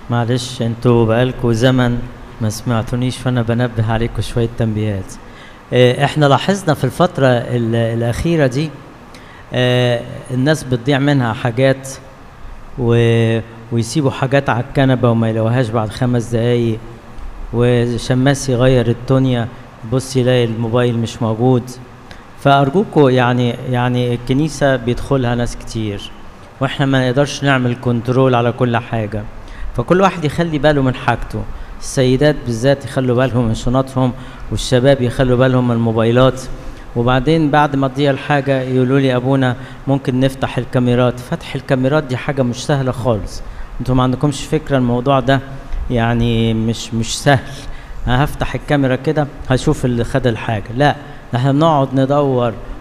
معلش انتوا بقالكوا زمن ما سمعتونيش فانا بنبه عليكم شويه تنبيهات آه، احنا لاحظنا في الفتره ال- الاخيره دي آه، الناس بتضيع منها حاجات و... ويسيبوا حاجات على الكنبه وما يلاقوهاش بعد خمس دقايق وشماس يغير الدنيا بص يلاقي الموبايل مش موجود فارجوكوا يعني يعني الكنيسه بيدخلها ناس كتير واحنا ما نقدرش نعمل كنترول على كل حاجه فكل واحد يخلي باله من حاجته السيدات بالذات يخلوا بالهم من شنطهم والشباب يخلوا بالهم من الموبايلات وبعدين بعد ما تضيع الحاجة يقولوا لي أبونا ممكن نفتح الكاميرات فتح الكاميرات دي حاجة مش سهلة خالص انتوا ما عندكمش فكرة الموضوع ده يعني مش مش سهل أنا هفتح الكاميرا كده هشوف اللي خد الحاجة لا احنا بنقعد ندور